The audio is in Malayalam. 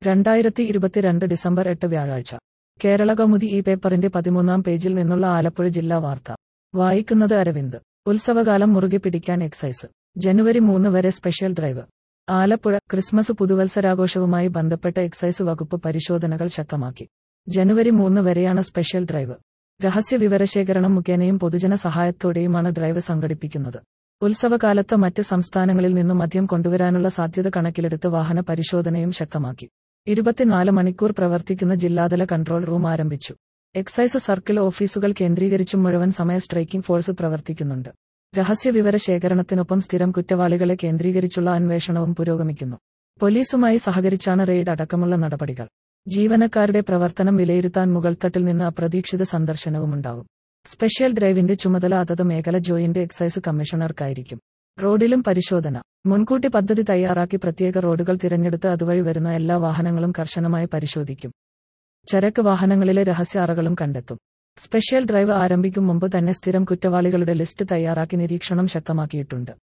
രണ്ടായിരത്തി ഇരുപത്തിരണ്ട് ഡിസംബർ എട്ട് വ്യാഴാഴ്ച കേരള കൗമുദി ഈ പേപ്പറിന്റെ പതിമൂന്നാം പേജിൽ നിന്നുള്ള ആലപ്പുഴ ജില്ലാ വാർത്ത വായിക്കുന്നത് അരവിന്ദ് ഉത്സവകാലം മുറുകെ പിടിക്കാൻ എക്സൈസ് ജനുവരി മൂന്ന് വരെ സ്പെഷ്യൽ ഡ്രൈവ് ആലപ്പുഴ ക്രിസ്മസ് പുതുവത്സരാഘോഷവുമായി ബന്ധപ്പെട്ട എക്സൈസ് വകുപ്പ് പരിശോധനകൾ ശക്തമാക്കി ജനുവരി മൂന്ന് വരെയാണ് സ്പെഷ്യൽ ഡ്രൈവ് രഹസ്യ വിവരശേഖരണം മുഖേനയും പൊതുജന സഹായത്തോടെയുമാണ് ഡ്രൈവ് സംഘടിപ്പിക്കുന്നത് ഉത്സവകാലത്ത് മറ്റ് സംസ്ഥാനങ്ങളിൽ നിന്നും മദ്യം കൊണ്ടുവരാനുള്ള സാധ്യത കണക്കിലെടുത്ത് വാഹന പരിശോധനയും ശക്തമാക്കി ഇരുപത്തിനാല് മണിക്കൂർ പ്രവർത്തിക്കുന്ന ജില്ലാതല കൺട്രോൾ റൂം ആരംഭിച്ചു എക്സൈസ് സർക്കിൾ ഓഫീസുകൾ കേന്ദ്രീകരിച്ചും മുഴുവൻ സമയ സ്ട്രൈക്കിംഗ് ഫോഴ്സ് പ്രവർത്തിക്കുന്നുണ്ട് രഹസ്യ വിവര ശേഖരണത്തിനൊപ്പം സ്ഥിരം കുറ്റവാളികളെ കേന്ദ്രീകരിച്ചുള്ള അന്വേഷണവും പുരോഗമിക്കുന്നു പോലീസുമായി സഹകരിച്ചാണ് റെയ്ഡ് അടക്കമുള്ള നടപടികൾ ജീവനക്കാരുടെ പ്രവർത്തനം വിലയിരുത്താൻ മുകൾത്തട്ടിൽ നിന്ന് അപ്രതീക്ഷിത സന്ദർശനവുമുണ്ടാവും സ്പെഷ്യൽ ഡ്രൈവിന്റെ ചുമതല അതത് മേഖല ജോയിന്റ് എക്സൈസ് കമ്മീഷണർക്കായിരിക്കും റോഡിലും പരിശോധന മുൻകൂട്ടി പദ്ധതി തയ്യാറാക്കി പ്രത്യേക റോഡുകൾ തിരഞ്ഞെടുത്ത് അതുവഴി വരുന്ന എല്ലാ വാഹനങ്ങളും കർശനമായി പരിശോധിക്കും ചരക്ക് വാഹനങ്ങളിലെ രഹസ്യ അറകളും കണ്ടെത്തും സ്പെഷ്യൽ ഡ്രൈവ് ആരംഭിക്കും മുമ്പ് തന്നെ സ്ഥിരം കുറ്റവാളികളുടെ ലിസ്റ്റ് തയ്യാറാക്കി നിരീക്ഷണം ശക്തമാക്കിയിട്ടുണ്ട്